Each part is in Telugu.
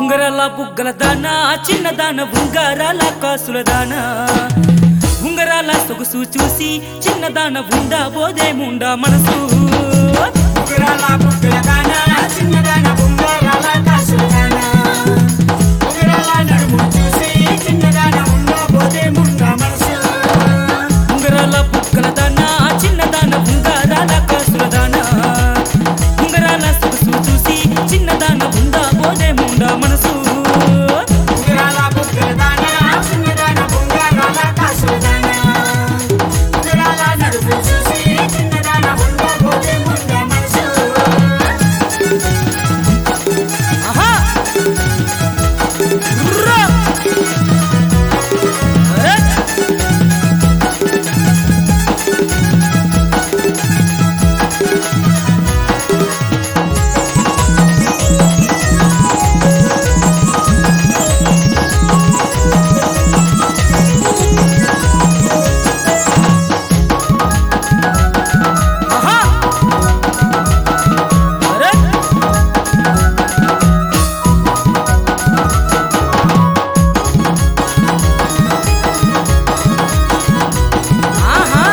ఉంగరాల బుగ్గల దాన చిన్నదాన ఉంగరాల కాసుల దాన ఉంగరాల సొగసు చూసి చిన్నదాన ఉండా బోదే ముండా మనసు ఉంగరాల బుగ్గల దాన, చిన్నదాన ఉంగరాల కాసుల దాన. ఉంగరాల నడుము చూసి చిన్నదాన ఉండబోతే ముండ మనసు. ఉంగరాల బుగ్గల దాన చిన్నదాన ఉంగరాల కాసుల దాన ఉంగరాల సొగసు చూసి చిన్నదాన ఉండా బోదే ముండా మనసు ఉంగరాల బుగ్గల దాన, చిన్నదాన ఉంగరాల కాసుల దాన. ఉంగరాల నడుము చూసి చిన్నదాన ఉండబోతే ముండ మనసు. ఆహా రుర్రా! అరే! ఆహా! అరే! ఆహా!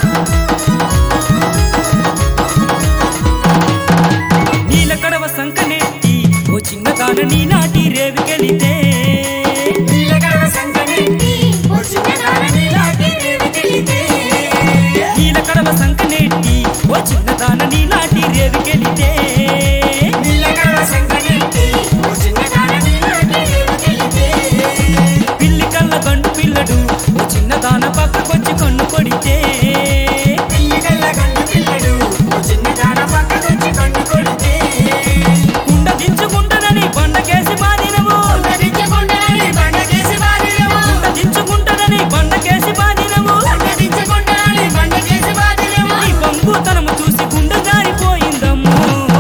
నీల కడవ సంకనెత్తి ఓ చిన్నదాన నీ నాటి రేవికెళితే నీలగడవ సంకనెత్తి, ఓ చిన్నదాన నీలాంటి రేవికెళితే. నీల కడవ సంకనెత్తి ఓ చిన్నదాన నీ నాటి రేవికెళితే నీలగడవ సంకనెత్తి, ఓ చిన్నదాన నీలాంటి రేవికెళితే. పిల్లి కళ్ళ గండు పిల్లడు ఓ చిన్నదాన పక్కకొచ్చి కన్ను కొడితే పిల్లిగల్ల గండు పిల్లడు, ఓ చిన్నదాన పక్కకొచ్చి కన్ను కొడితే. కుండ దించుకుంటానని బండకేసి బాధినవు ధరించకుండానే బండకేసి బాధినవు. కుండ దించుకుంటానని బండకేసి బాధినవు ధరించకుండానే బండకేసి బాధినవు. నీ పంగుతనము చూసి గుండె జారిపోయిందమ్ము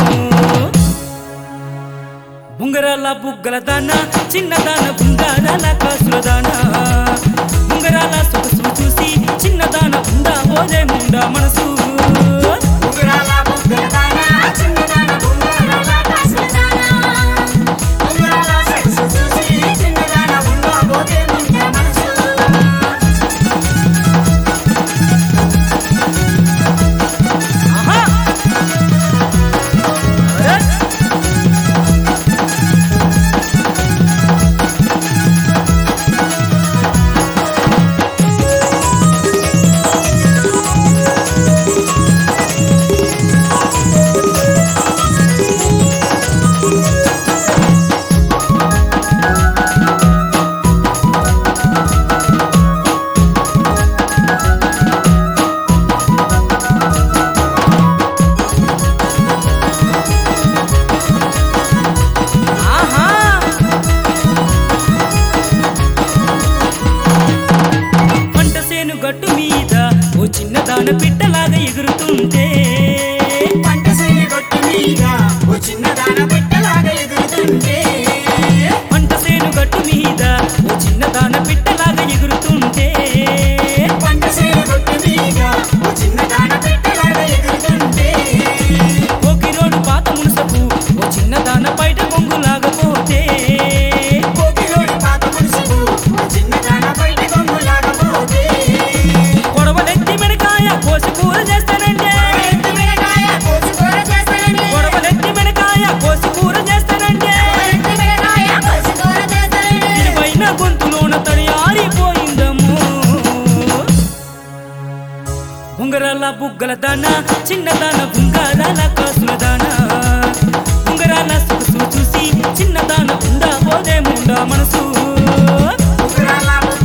ఉంగరాల బుగ్గల దాన చిన్నదాన ఉంగరాల కాసుల దాన ఉంగరాల సొగసు చూసి చిన్నదాన ఉండా ఓదే ముండా మనసు ఉంగరాల బుగ్గల దాన, చిన్నదాన ఉంగరాల కాసుల దాన. ఉంగరాల సొగసు చూసి చిన్నదాన ఉండబోతే ముండ మనసు. ఆహా! అరే! ఆహా! పంట సేను గట్టు మీద ఓ చిన్నదాన పిట్టలాగా ఎగురుతుంటే పంట సేను గొట్టు మీద ఓ చిన్నదాన పెట్టలాగా ఎదురుతుంటే పంట సేను గట్టు మీద ఓ చిన్నదాన పిట్టలాగా ఎగురుతుంటే పంట సేను గొట్టు మీద ఓ చిన్నదాన పెట్టలాగా ఎదురుతుంటే ఓకిరోడు పాత మునుసపు ఓ చిన్నదాన బయట కొంగులాగా పోతే కోకిలోడి పాత మునుసుకు ఓ చిన్నదాన బయట కొంగులాగా పోతే గొడవలెత్తి మెనకాయ కోసి కూర చేస్తానంటే ఎత్తి మిరగాయ కోసి కూర చేస్తానని గొడవలెత్తి మెనకాయ కోసి కూర చేస్తానంటే ఎత్తి మిరగాయ కోసి కూర చేస్తానని ఇరువైన గొంతులోన తడి ఆరిపోయిందమ్ము ఉంగరాల బుగ్గల దాన చిన్నదాన ఉంగరాల కాసుల దాన ఉంగరాల సొగసు చూసి చిన్నదాన ఉండా పోదే ముండా మనసు ఉంగరాల